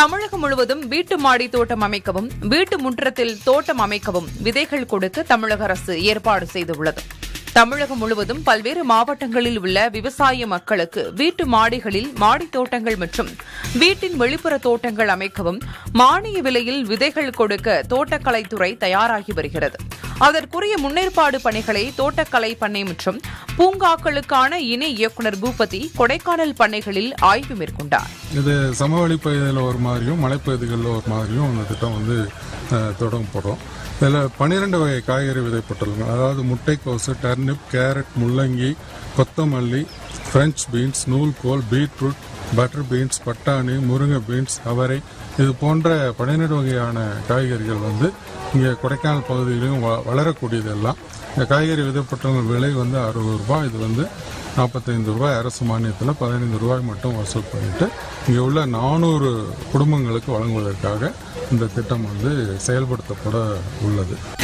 தமிழகம் முழுவதும் வீட்டு மாடி தோட்டம் அமைக்கவும் வீட்டு முற்றத்தில் தோட்டம் அமைக்கவும் விதைகள் கொடுக்க தமிழக அரசு ஏற்பாடு செய்துள்ளது தமிழகம் முழுவதும் பல்வேறு மாவட்டங்களில் உள்ள விவசாய மக்களுக்கு வீட்டு மாடிகளில் மாடித் தோட்டங்கள் மற்றும் வீட்டின் வெளிப்புற தோட்டங்கள் அமைக்கவும் மானிய விலையில் விதைகள் கொடுக்க தோட்டக்கலைத்துறை தயாராகி வருகிறது அதற்குரிய முன்னேற்பாடு பணிகளை தோட்டக்கலை பண்ணை மற்றும் பூங்காக்களுக்கான இணை இயக்குநர் பூபதி கொடைக்கானல் பண்ணைகளில் ஆய்வு மேற்கொண்டார் இது சமவெளி பகுதியில் ஒரு மாதிரியும் மலைப்பகுதிகளில் ஒரு மாதிரியும் இந்த திட்டம் வந்து அஹ், தொடங்க போகிறோம் இதில் பன்னிரெண்டு வகை காய்கறி விதைப்பட்டுள்ளன அதாவது முட்டைக்கோசு டர்னிப் கேரட் முள்ளங்கி கொத்தமல்லி பிரெஞ்ச் பீன்ஸ் நூல்கோல் பீட்ரூட் பட்டர் பீன்ஸ் பட்டாணி முருங்கை பீன்ஸ் அவரை இது போன்ற பன்னிரெண்டு வகையான காய்கறிகள் வந்து இங்கே கொடைக்கானல் பகுதியிலும் வ- வளரக்கூடியதெல்லாம் இந்த காய்கறி விதைப்பட்டவங்க விலை வந்து அறுபது ரூபாய் இது வந்து நாற்பத்தைந்து ரூபாய் அரசு மானியத்தில் பதினைந்து ரூபாய் மட்டும் வசூல் பண்ணிட்டு இங்கே உள்ள நானூறு குடும்பங்களுக்கு வழங்குவதற்காக இந்த திட்டம் வந்து செயல்படுத்தப்பட உள்ளது